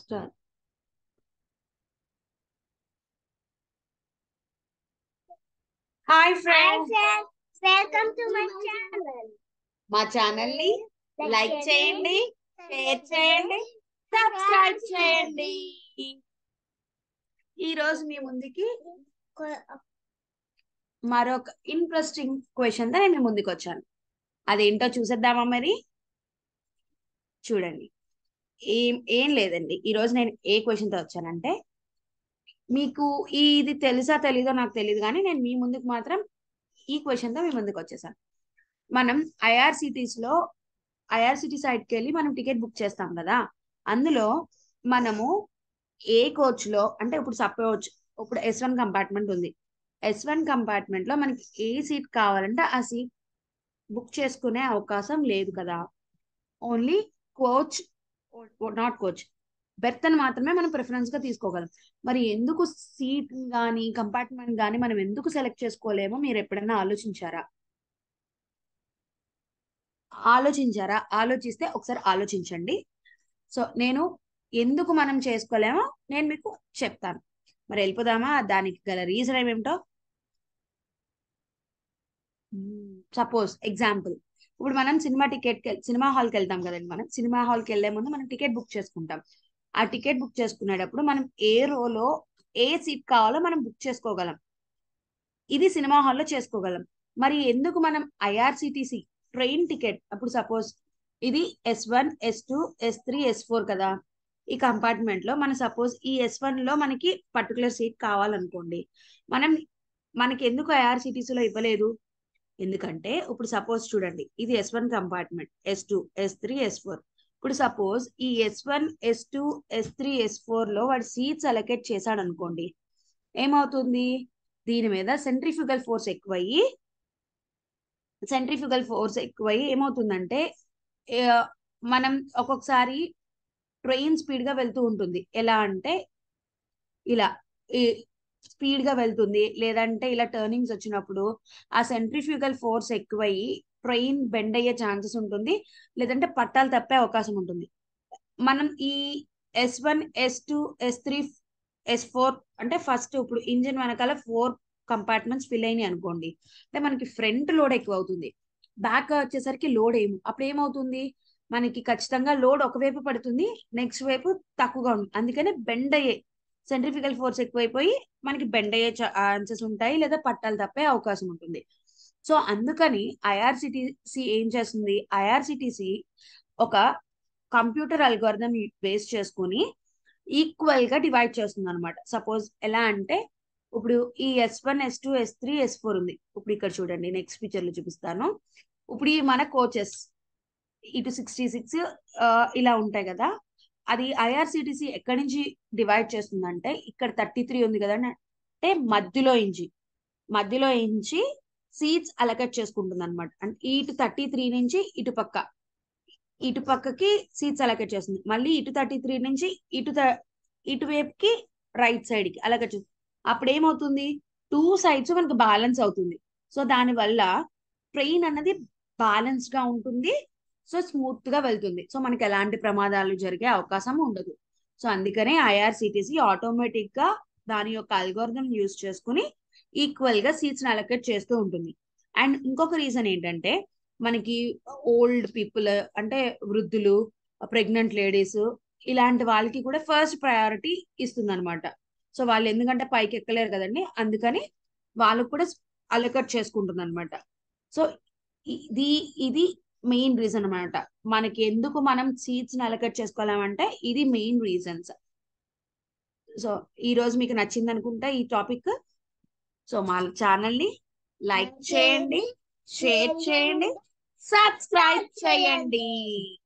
Star hi Hi friends friends, welcome to my channel. మా channel ని like చేయండి share చేయండి సబ్స్క్రైబ్ చేయండి ఈ రోజు మీ ముందుకి మరొక ఇంట్రెస్టింగ్ క్వశ్చన్ తో నేను మీ ముందుకు వచ్చాను అదేంటో చూసేద్దామా మరి చూడండి ఏం ఏం లేదండి ఈ రోజు నేను ఏ క్వశ్చన్ తో వచ్చానంటే మీకు ఇది తెలుసా తెలీదో నాకు తెలియదు కానీ నేను మీ ముందుకు మాత్రం ఈ క్వశ్చన్ తో మీ ముందుకు వచ్చేసాను మనం ఐఆర్సిటీస్ లో ఐఆర్సిటీ సైట్ కి వెళ్ళి మనం టికెట్ బుక్ చేస్తాం కదా అందులో మనము ఏ కోచ్ లో అంటే ఇప్పుడు సపోజ్ ఇప్పుడు ఎస్ వన్ కంపార్ట్మెంట్ ఉంది ఎస్ వన్ కంపార్ట్మెంట్ లో మనకి ఏ సీట్ కావాలంటే ఆ సీట్ బుక్ చేసుకునే అవకాశం లేదు కదా only coach not coach berth అని మాత్రమే మనం ప్రిఫరెన్స్ గా తీసుకోగలం మరి ఎందుకు సీట్ కానీ కంపార్ట్మెంట్ కానీ మనం ఎందుకు సెలెక్ట్ చేసుకోలేమో మీరు ఎప్పుడైనా ఆలోచించారా ఆలోచించారా ఆలోచిస్తే ఒకసారి ఆలోచించండి సో నేను ఎందుకు మనం చేసుకోలేమో నేను మీకు చెప్తాను మరి వెళ్ళిపోదామా దానికి గల రీజన్ ఏమేమిటో సపోజ్ ఎగ్జాంపుల్ ఇప్పుడు మనం సినిమా టికెట్ సినిమా హాల్కి వెళ్తాం కదండి మనం సినిమా హాల్కి వెళ్లే ముందు మనం టికెట్ బుక్ చేసుకుంటాం ఆ టికెట్ బుక్ చేసుకునేటప్పుడు మనం ఏ రోలో ఏ సీట్ కావాలో మనం బుక్ చేసుకోగలం ఇది సినిమా హాల్లో చేసుకోగలం మరి ఎందుకు మనం ఐఆర్సిటిసి ట్రైన్ టికెట్ అప్పుడు సపోజ్ ఇది S one S two S three S four కదా ఈ కంపార్ట్మెంట్ లో మన సపోజ్ ఈ ఎస్ వన్ లో మనకి పర్టికులర్ సీట్ కావాలనుకోండి మనం మనకి ఎందుకు ఐఆర్సిటీసీ లో ఇవ్వలేదు ఎందుకంటే ఇప్పుడు సపోజ్ చూడండి ఇది S one compartment S two S three S four ఇప్పుడు సపోజ్ ఈ S one S two S three S four లో వాడు సీట్స్ అలొకేట్ చేశాడు అనుకోండి ఏమవుతుంది దీని మీద సెంట్రిఫ్యూగల్ ఫోర్స్ ఎక్కువయ్యి సెంట్రిఫ్యూగల్ ఫోర్స్ ఎక్కువయ్యి ఏమవుతుందంటే ఆ, మనం ఒక్కొక్కసారి ట్రైన్ స్పీడ్ గా వెళ్తూ ఉంటుంది ఎలా అంటే ఇలా స్పీడ్ గా వెళ్తుంది లేదంటే ఇలా టర్నింగ్స్ వచ్చినప్పుడు ఆ సెంట్రిఫ్యూగల్ ఫోర్స్ ఎక్కువయ్యి ట్రైన్ బెండ్ అయ్యే ఛాన్సెస్ ఉంటుంది లేదంటే పట్టాలు తప్పే అవకాశం ఉంటుంది మనం ఈ S one S two S three S four అంటే ఫస్ట్ ఇప్పుడు ఇంజిన్ వెనకాల ఫోర్ కంపార్ట్మెంట్స్ ఫిల్ అయినాయి అనుకోండి అంటే మనకి ఫ్రంట్ లోడ్ ఎక్కువ అవుతుంది బ్యాక్ వచ్చేసరికి లోడ్ ఏమి అప్పుడు ఏమవుతుంది మనకి ఖచ్చితంగా లోడ్ ఒకవైపు పడుతుంది నెక్స్ట్ వైపు తక్కువగా ఉంటుంది అందుకనే బెండ్ అయ్యే సెంట్రిఫికల్ ఫోర్స్ ఎక్కువైపోయి మనకి బెండ్ అయ్యే ఛాన్సెస్ ఉంటాయి లేదా పట్టాలు తప్పే అవకాశం ఉంటుంది సో అందుకని ఐఆర్సిటిసి ఏం చేస్తుంది ఐఆర్సిటిసి ఒక కంప్యూటర్ అల్గోరిథం బేస్ చేసుకుని ఈక్వల్ గా డివైడ్ చేస్తుంది అనమాట సపోజ్ ఎలా అంటే ఇప్పుడు ఈ S one S two S three S four ఉంది ఇప్పుడు ఇక్కడ చూడండి నెక్స్ట్ పిక్చర్ లో చూపిస్తాను ఇప్పుడు ఈ మన కోచెస్ ఇటు సిక్స్టీ సిక్స్ ఇలా ఉంటాయి కదా అది ఐఆర్సిటిసి ఎక్కడి నుంచి డివైడ్ చేస్తుందంటే ఇక్కడ థర్టీ త్రీ ఉంది కదండి అంటే మధ్యలో ఇంచి మధ్యలో ఇంచి సీట్స్ అలకెట్ చేసుకుంటుంది అనమాట అంటే ఇటు థర్టీ త్రీ నుంచి ఇటు పక్క ఇటు పక్కకి సీట్స్ అలకెట్ చేస్తుంది మళ్ళీ ఇటు థర్టీ త్రీ నుంచి ఇటు త- ఇటు వైపుకి రైట్ సైడ్ కి అలకెట్ చేస్తుంది అప్పుడు ఏమవుతుంది టూ సైడ్స్ మనకు బ్యాలెన్స్ అవుతుంది సో దాని వల్ల ట్రైన్ అన్నది బ్యాలెన్స్ గా ఉంటుంది సో స్మూత్ గా వెళ్తుంది సో మనకి ఎలాంటి ప్రమాదాలు జరిగే అవకాశం ఉండదు సో అందుకనే ఐఆర్సిటిసి ఆటోమేటిక్ గా దాని యొక్క అల్గోరిథం యూజ్ చేసుకుని ఈక్వల్ గా సీట్స్ అలొకేట్ చేస్తూ ఉంటుంది అండ్ ఇంకొక రీజన్ ఏంటంటే మనకి ఓల్డ్ పీపుల్ అంటే వృద్ధులు ప్రెగ్నెంట్ లేడీస్ ఇలాంటి వాళ్ళకి కూడా ఫస్ట్ ప్రయారిటీ ఇస్తుంది అనమాట సో వాళ్ళు ఎందుకంటే పైకి ఎక్కలేరు కదండి అందుకని వాళ్ళకు కూడా అలొకేట్ చేసుకుంటుంది అనమాట సో ఇది ఇది మెయిన్ రీజన్ అనమాట మనకి ఎందుకు మనం సీట్స్ అలొకేట్ చేసుకోవాలంటే ఇది మెయిన్ రీజన్స్ సో ఈ రోజు మీకు నచ్చింది అనుకుంటా ఈ టాపిక్ సో మా ఛానల్ ని లైక్ చేయండి షేర్ చేయండి సబ్స్క్రైబ్ చేయండి